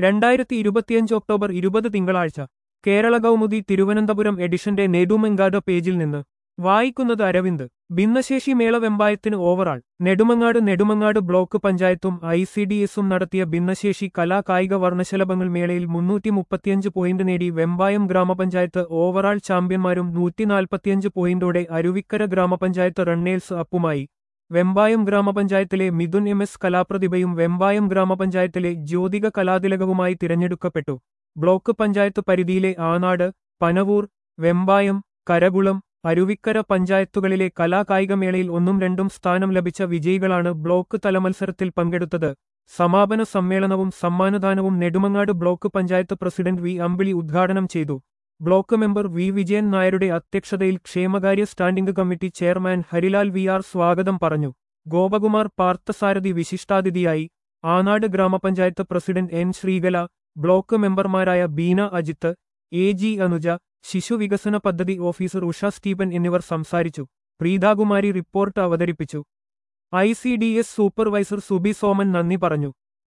രണ്ടായിരത്തി ഇരുപത്തിയഞ്ച് ഒക്ടോബർ ഇരുപത് തിങ്കളാഴ്ച കേരള കൗമുദി തിരുവനന്തപുരം എഡിഷന്റെ നെടുമങ്ങാട് പേജിൽ നിന്ന് വായിക്കുന്നത് അരവിന്ദ് ഭിന്നശേഷി മേള വെമ്പായത്തിന് ഓവറാൾ നെടുമങ്ങാട് നെടുമങ്ങാട് ബ്ലോക്ക് പഞ്ചായത്തും ഐ സി ഡി എസും നടത്തിയ ഭിന്നശേഷി കലാ കായിക വർണ്ണശലഭങ്ങൾ മേളയിൽ മുന്നൂറ്റി മുപ്പത്തിയഞ്ച് പോയിന്റ് നേടി വെമ്പായം ഗ്രാമപഞ്ചായത്ത് ഓവറാൾ ചാമ്പ്യന്മാരും നൂറ്റിനാൽപ്പത്തിയഞ്ച് പോയിന്റോടെ അരുവിക്കര ഗ്രാമപഞ്ചായത്ത് റണ്ണേഴ്സ് അപ്പുമായി വെമ്പായം ഗ്രാമപഞ്ചായത്തിലെ മിഥുൻ എം എസ് കലാപ്രതിഭയും വെമ്പായം ഗ്രാമപഞ്ചായത്തിലെ ജ്യോതിക കലാതിലകവുമായി തിരഞ്ഞെടുക്കപ്പെട്ടു ബ്ലോക്ക് പഞ്ചായത്ത് പരിധിയിലെ ആനാട് പനവൂർ വെമ്പായം കരകുളം അരുവിക്കര പഞ്ചായത്തുകളിലെ കലാകായികമേളയിൽ ഒന്നും രണ്ടും സ്ഥാനം ലഭിച്ച വിജയികളാണ് ബ്ലോക്ക് തലമത്സരത്തിൽ പങ്കെടുത്തത് സമാപന സമ്മേളനവും സമ്മാനദാനവും Nedumangad block panchayat president V Ambili ഉദ്ഘാടനം ചെയ്തു ബ്ലോക്ക് മെമ്പർ വി വിജയൻ നായരുടെ അധ്യക്ഷതയിൽ ക്ഷേമകാര്യ standing committee chairman Harilal V R സ്വാഗതം പറഞ്ഞു ഗോപകുമാർ പാർത്ഥസാരഥി വിശിഷ്ടാതിഥിയായി ആനാട് ഗ്രാമപഞ്ചായത്ത് പ്രസിഡന്റ് എൻ ശ്രീകല ബ്ലോക്ക് മെമ്പർമാരായ ബീന അജിത്ത് എ ജി അനുജ ശിശുവികസന പദ്ധതി ഓഫീസർ ഉഷ സ്റ്റീഫൻ എന്നിവർ സംസാരിച്ചു പ്രീതാകുമാരി റിപ്പോർട്ട് അവതരിപ്പിച്ചു I C D S supervisor Subi Soman നന്ദി പറഞ്ഞു